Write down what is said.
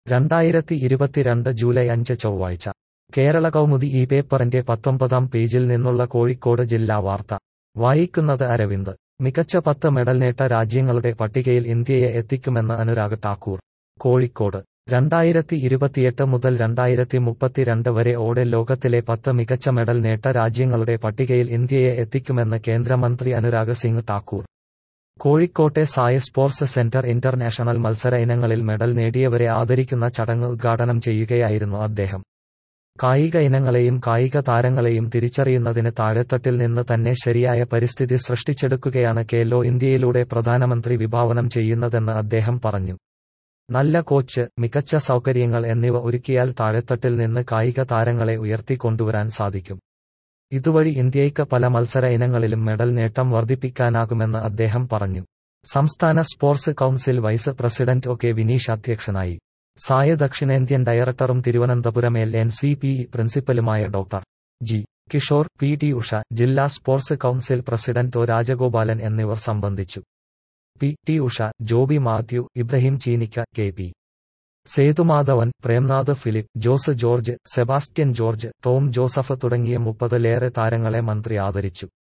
രണ്ടായിരത്തി ഇരുപത്തിരണ്ട് ജൂലൈ അഞ്ച് ചൊവ്വാഴ്ച കേരള കൗമുദി ഈ പേപ്പറിന്റെ പത്തൊമ്പതാം പേജിൽ നിന്നുള്ള കോഴിക്കോട് ജില്ലാ വാർത്ത വായിക്കുന്നത് അരവിന്ദ് മികച്ച പത്ത് മെഡൽ നേട്ട രാജ്യങ്ങളുടെ പട്ടികയിൽ ഇന്ത്യയെ എത്തിക്കുമെന്ന് അനുരാഗ് ഠാക്കൂർ കോഴിക്കോട് രണ്ടായിരത്തി ഇരുപത്തിയെട്ട് മുതൽ രണ്ടായിരത്തി മുപ്പത്തിരണ്ട് വരെ ഓടെ ലോകത്തിലെ പത്ത് മികച്ച മെഡൽ നേട്ട രാജ്യങ്ങളുടെ പട്ടികയിൽ ഇന്ത്യയെ എത്തിക്കുമെന്ന് കേന്ദ്രമന്ത്രി അനുരാഗ് സിംഗ് ഠാക്കൂർ കോഴിക്കോട്ടെ സായ സ്പോർട്സ് സെന്റർ ഇന്റർനാഷണൽ മത്സര ഇനങ്ങളിൽ മെഡൽ നേടിയവരെ ആദരിക്കുന്ന ചടങ്ങ് ഉദ്ഘാടനം ചെയ്യുകയായിരുന്നു അദ്ദേഹം കായിക ഇനങ്ങളെയും കായിക താരങ്ങളെയും തിരിച്ചറിയുന്നതിന് താഴെത്തട്ടിൽ നിന്ന് തന്നെ ശരിയായ പരിസ്ഥിതി സൃഷ്ടിച്ചെടുക്കുകയാണ് കേലോ ഇന്ത്യയിലൂടെ പ്രധാനമന്ത്രി വിഭാവനം ചെയ്യുന്നതെന്ന് അദ്ദേഹം പറഞ്ഞു നല്ല കോച്ച് മികച്ച സൗകര്യങ്ങൾ എന്നിവ ഒരുക്കിയാൽ താഴെത്തട്ടിൽ നിന്ന് കായിക താരങ്ങളെ ഉയർത്തിക്കൊണ്ടുവരാൻ സാധിക്കും ഇതുവഴി ഇന്ത്യയ്ക്ക് പല മത്സര ഇനങ്ങളിലും മെഡൽ നേട്ടം വർദ്ധിപ്പിക്കാനാകുമെന്ന് അദ്ദേഹം പറഞ്ഞു സംസ്ഥാന sports council vice president O K Vineesh അധ്യക്ഷനായി സായ ദക്ഷിണേന്ത്യൻ ഡയറക്ടറും Thiruvananthapuram L N C P പ്രിൻസിപ്പലുമായ doctor G Kishore P T Usha ജില്ലാ sports council president O Rajagopalan എന്നിവർ സംബന്ധിച്ചു P T Usha Joby Mathew Ibrahim Cheenikka K P Sethumadhavan Premnath Philip Jose George Sebastian George Tom Joseph തുടങ്ങിയ മുപ്പതിലേറെ താരങ്ങളെ മന്ത്രി ആദരിച്ചു